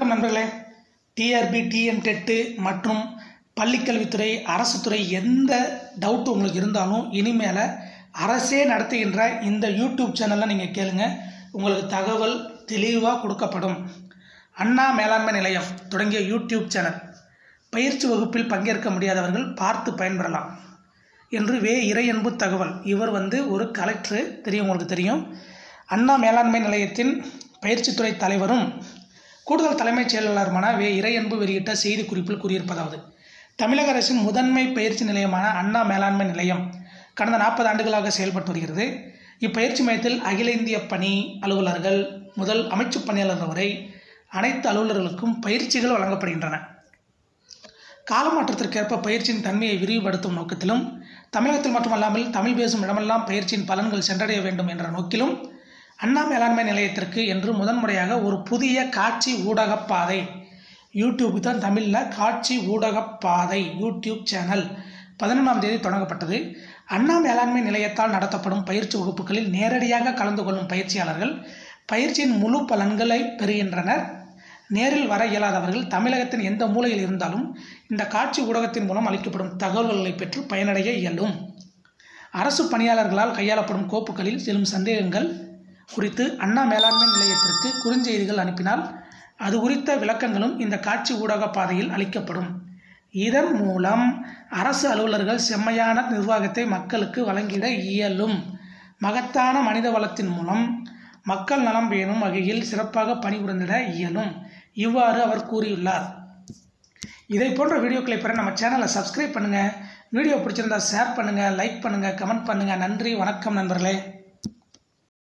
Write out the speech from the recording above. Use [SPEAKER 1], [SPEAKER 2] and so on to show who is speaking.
[SPEAKER 1] வணக்கம் நண்பர்களே TRP TN TET மற்றும் பள்ளிக்கல்வித்துறை அரசு துறை எந்த டவுட் உங்களுக்கு இருந்தாலும் இனிமேல் அரசே நடத்துகின்ற இந்த யூடியூப் சேனலில் நீங்கள் கேளுங்க உங்களுக்கு தகவல் தெளிவாக கொடுக்கப்படும் அண்ணா மேலாண்மை நிலையம் தொடங்கிய யூடியூப் சேனல் பயிற்சி வகுப்பில் பங்கேற்க முடியாதவர்கள் பார்த்து பயன்பெறலாம் என்று வே இறையன்பு தகவல் இவர் வந்து ஒரு கலெக்டர் தெரியும் உங்களுக்கு தெரியும் அண்ணா மேலாண்மை நிலையத்தின் பயிற்சித்துறை தலைவரும் கூடுதல் தலைமைச் செயலாளருமான வே இறையன்பு வெளியிட்ட செய்திக்குறிப்பில் கூறியிருப்பதாவது தமிழக அரசின் முதன்மை பயிற்சி நிலையமான அண்ணா மேலாண்மை நிலையம் கடந்த நாற்பது ஆண்டுகளாக செயல்பட்டு வருகிறது இப்பயிற்சி மையத்தில் அகில இந்திய பணி அலுவலர்கள் முதல் அமைச்சு பணியாளர்கள் வரை அனைத்து அலுவலர்களுக்கும் பயிற்சிகள் வழங்கப்படுகின்றன காலமாற்றத்திற்கேற்ப பயிற்சியின் தன்மையை விரிவுபடுத்தும் நோக்கத்திலும் தமிழகத்தில் மட்டுமல்லாமல் தமிழ் பேசும் இடமெல்லாம் பயிற்சியின் பலன்கள் சென்றடைய வேண்டும் என்ற நோக்கிலும் அண்ணா மேலாண்மை நிலையத்திற்கு என்று முதன்முறையாக ஒரு புதிய காட்சி ஊடகப் பாதை யூடியூப் தான் தமிழில் காட்சி ஊடகப் பாதை யூடியூப் சேனல் பதினொன்றாம் தேதி தொடங்கப்பட்டது அண்ணா மேலாண்மை நிலையத்தால் நடத்தப்படும் பயிற்சி வகுப்புகளில் நேரடியாக கலந்து கொள்ளும் பயிற்சியாளர்கள் பயிற்சியின் முழு பலன்களை பெறுகின்றனர் நேரில் வர இயலாதவர்கள் தமிழகத்தின் எந்த மூலையில் இருந்தாலும் இந்த காட்சி ஊடகத்தின் மூலம் அளிக்கப்படும் தகவல்களை பெற்று பயனடைய இயலும் அரசு பணியாளர்களால் கையாளப்படும் கோப்புகளில் செல்லும் சந்தேகங்கள் குறித்து அண்ணா மேலாண்மை நிலையத்திற்கு குறுஞ்செய்திகள் அனுப்பினால் அது குறித்த விளக்கங்களும் இந்த காட்சி ஊடக பாதையில் அளிக்கப்படும் இதன் மூலம் அரசு அலுவலர்கள் செம்மையான நிர்வாகத்தை மக்களுக்கு வழங்கிட இயலும் மகத்தான மனித வளத்தின் மூலம் மக்கள் நலம் பேணும் வகையில் சிறப்பாக பணிபுரிந்திட இயலும் இவ்வாறு அவர் கூறியுள்ளார் இதை போன்ற வீடியோக்களை பெற நம்ம சேனலை சப்ஸ்கிரைப் பண்ணுங்கள் வீடியோ பிடிச்சிருந்தா ஷேர் பண்ணுங்கள் லைக் பண்ணுங்கள் கமெண்ட் பண்ணுங்கள் நன்றி வணக்கம் நண்பர்களே